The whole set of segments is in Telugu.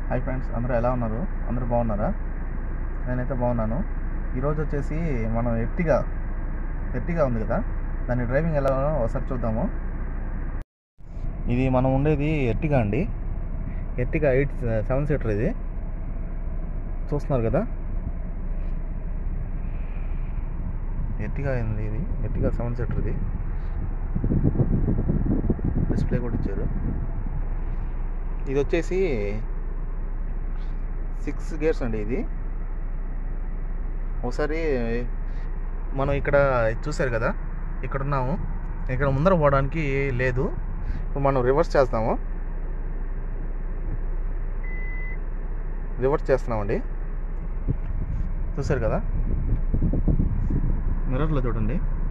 హాయ్ ఫ్రెండ్స్ అందరూ ఎలా ఉన్నారు అందరూ బాగున్నారా నేనైతే బాగున్నాను ఈరోజు వచ్చేసి మనం ఎర్టిగా ఎర్టిగా ఉంది కదా దాని డ్రైవింగ్ ఎలా ఒకసారి చూద్దాము ఇది మనం ఉండేది ఎర్టిగా అండి ఎర్టిగా ఎయిట్ సెవెన్ సీటర్ ఇది చూస్తున్నారు కదా ఎర్టిగా అయింది ఇది ఎర్టిగా సెవెన్ సీటర్ ఇది డిస్ప్లే కూడా ఇచ్చారు ఇది వచ్చేసి సిక్స్ గేర్స్ అండి ఇది ఒకసారి మనం ఇక్కడ చూసారు కదా ఇక్కడ ఉన్నాము ఇక్కడ ముందర పోవడానికి లేదు ఇప్పుడు మనం రివర్స్ చేస్తాము రివర్స్ చేస్తున్నామండి చూసారు కదా మిర్రర్లో చూడండి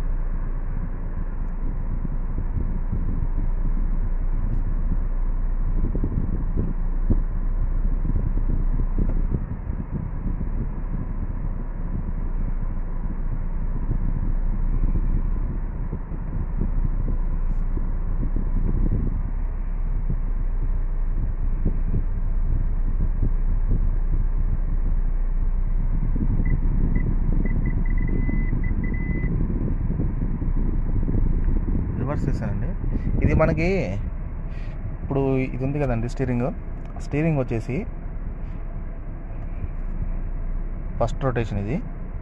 రివర్స్ చేశానండి ఇది మనకి ఇప్పుడు ఇది ఉంది కదండి స్టీరింగ్ స్టీరింగ్ వచ్చేసి ఫస్ట్ రొటేషన్ ఇది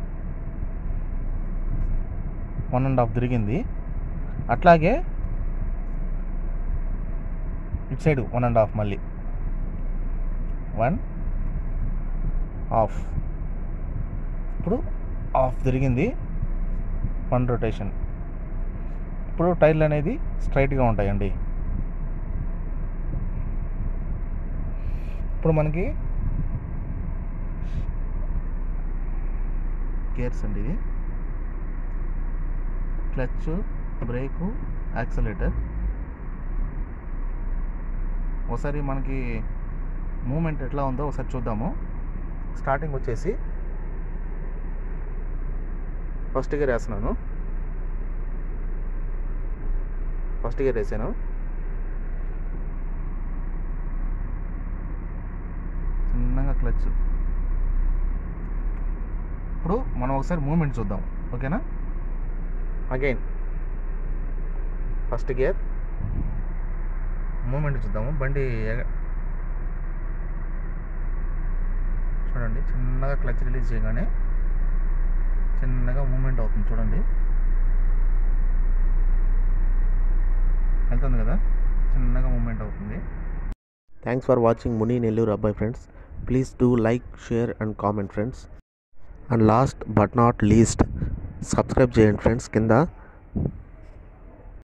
వన్ అండ్ హాఫ్ తిరిగింది అట్లాగే ఇటు సైడ్ వన్ అండ్ హాఫ్ మళ్ళీ వన్ హాఫ్ ఇప్పుడు హాఫ్ తిరిగింది వన్ రొటేషన్ ఇప్పుడు టైర్లు అనేది స్ట్రైట్గా ఉంటాయండి ఇప్పుడు మనకి గేర్స్ అండి ఇది క్లచ్ బ్రేకు యాక్సలేటర్ ఒకసారి మనకి మూమెంట్ ఎట్లా ఉందో ఒకసారి చూద్దాము స్టార్టింగ్ వచ్చేసి ఫస్ట్ గేర్ వేస్తున్నాను ఫస్ట్ గేర్ వేసాను చిన్నగా క్లచ్ ఇప్పుడు మనం ఒకసారి మూమెంట్ చూద్దాం ఓకేనా అగైన్ ఫస్ట్ గేర్ మూమెంట్ చూద్దాము బండి ఎగ- చూడండి చిన్నగా క్లచ్ రిలీజ్ చేయగానే చిన్నగా మూమెంట్ అవుతుంది చూడండి వెళ్తుంది కదా చిన్నగా మూమెంట్ అవుతుంది thanks for watching Muni Nellore అబ్బాయి friends please do like share and comment friends and last but not least subscribe చేయండి ఫ్రెండ్స్ కింద